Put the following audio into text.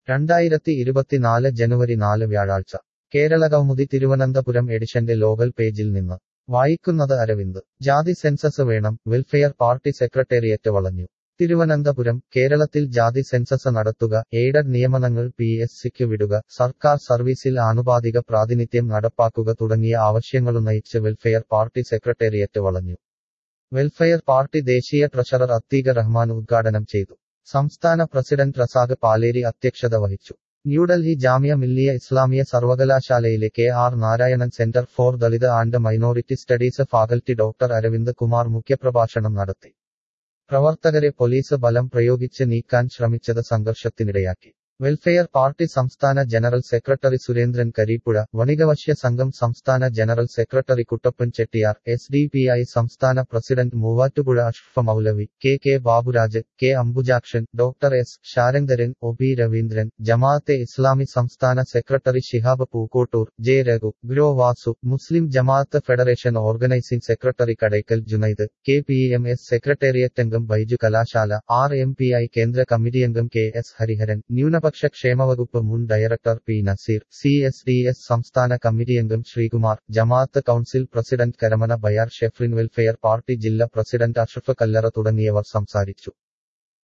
രണ്ടായിരത്തി ഇരുപത്തിനാല് ജനുവരി നാല് വ്യാഴാഴ്ച കേരള കൗമുദി തിരുവനന്തപുരം എഡിഷന്റെ ലോകൽ പേജിൽ നിന്ന് വായിക്കുന്നത് അരവിന്ദ് ജാതി സെൻസസ് വേണം വെൽഫെയർ പാർട്ടി സെക്രട്ടേറിയറ്റ് വളഞ്ഞു തിരുവനന്തപുരം കേരളത്തിൽ ജാതി സെൻസസ് നടത്തുക എയ്ഡഡ് നിയമനങ്ങൾ പി എസ് സിക്ക് വിടുക സർക്കാർ സർവീസിൽ ആനുപാതിക പ്രാതിനിധ്യം നടപ്പാക്കുക തുടങ്ങിയ ആവശ്യങ്ങളുന്നയിച്ച് വെൽഫെയർ പാർട്ടി സെക്രട്ടേറിയറ്റ് വളഞ്ഞു വെൽഫെയർ പാർട്ടി ദേശീയ ട്രഷറർ അത്തീക റഹ്മാൻ ഉദ്ഘാടനം ചെയ്തു സംസ്ഥാന പ്രസിഡന്റ് റസാഖ് പാലേരി അധ്യക്ഷത വഹിച്ചു ന്യൂഡൽഹി ജാമിയ മില്ലിയ ഇസ്ലാമിയ സർവകലാശാലയിലെ K R Narayanan centre for Dalit and minority studies faculty doctor Aravind Kumar മുഖ്യപ്രഭാഷണം നടത്തി പ്രവർത്തകരെ പോലീസ് ബലം പ്രയോഗിച്ച് നീക്കാൻ ശ്രമിച്ചത് സംഘർഷത്തിനിടയാക്കി വെൽഫെയർ പാർട്ടി സംസ്ഥാന ജനറൽ സെക്രട്ടറി സുരേന്ദ്രൻ കരീപ്പുഴ വണികവശ്യ സംഘം സംസ്ഥാന general secretary Kuttappan Chettiar S D P I സംസ്ഥാന president Muvattupuzha Ashraf Moulavi K K Baburaj K Ambujakshan doctor S Sharangaran O B Raveendran Jamaate Islami സംസ്ഥാന സെക്രട്ടറി ശിഹാബ് പൂക്കോട്ടൂർ ജെ രഘു ഗ്രോ വാസു മുസ്ലിം Jamaath federation organising secretary Kadakkal Junaid K P M S secretariat അംഗം Baiju Kalashala R M P I കേന്ദ്ര committee അംഗം K S Hariharan ന്യൂനപക്ഷ ക്ഷേമവകുപ്പ് മുൻ director P Naseer C S D S സംസ്ഥാന committee അംഗം Sreekumar Jamaath council president Karamana Bayar Shefrin welfare party ജില്ലാ പ്രസിഡന്റ് അഷ്റഫ് കല്ലറ തുടങ്ങിയവർ സംസാരിച്ചു